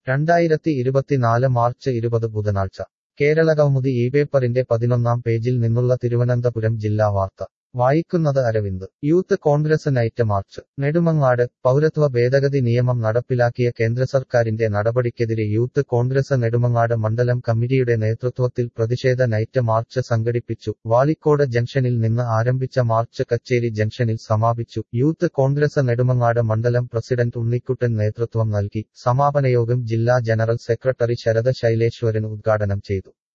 രണ്ടായിരത്തി ഇരുപത്തിനാല് മാർച്ച് ഇരുപത് ബുധനാഴ്ച കേരളകൗമുദി ഈ പേപ്പറിന്റെ പതിനൊന്നാം പേജിൽ നിന്നുള്ള തിരുവനന്തപുരം ജില്ലാ വാർത്ത വായിക്കുന്നത് Aravind youth Congress night march Nedumangad പൗരത്വ ഭേദഗതി നിയമം നടപ്പിലാക്കിയ കേന്ദ്ര സർക്കാരിന്റെ നടപടിക്കെതിരെ യൂത്ത് കോൺഗ്രസ് നെടുമങ്ങാട് മണ്ഡലം കമ്മിറ്റിയുടെ നേതൃത്വത്തിൽ പ്രതിഷേധ നൈറ്റ് മാർച്ച് സംഘടിപ്പിച്ചു വാലിക്കോട് ജംഗ്ഷനിൽ നിന്ന് ആരംഭിച്ച മാർച്ച് കച്ചേരി ജംഗ്ഷനിൽ സമാപിച്ചു യൂത്ത് കോൺഗ്രസ് നെടുമങ്ങാട് മണ്ഡലം പ്രസിഡന്റ് ഉണ്ണിക്കുട്ടൻ നേതൃത്വം നൽകി സമാപനയോഗം ജില്ലാ ജനറൽ സെക്രട്ടറി ശരദ ശൈലേശ്വരൻ ഉദ്ഘാടനം ചെയ്തു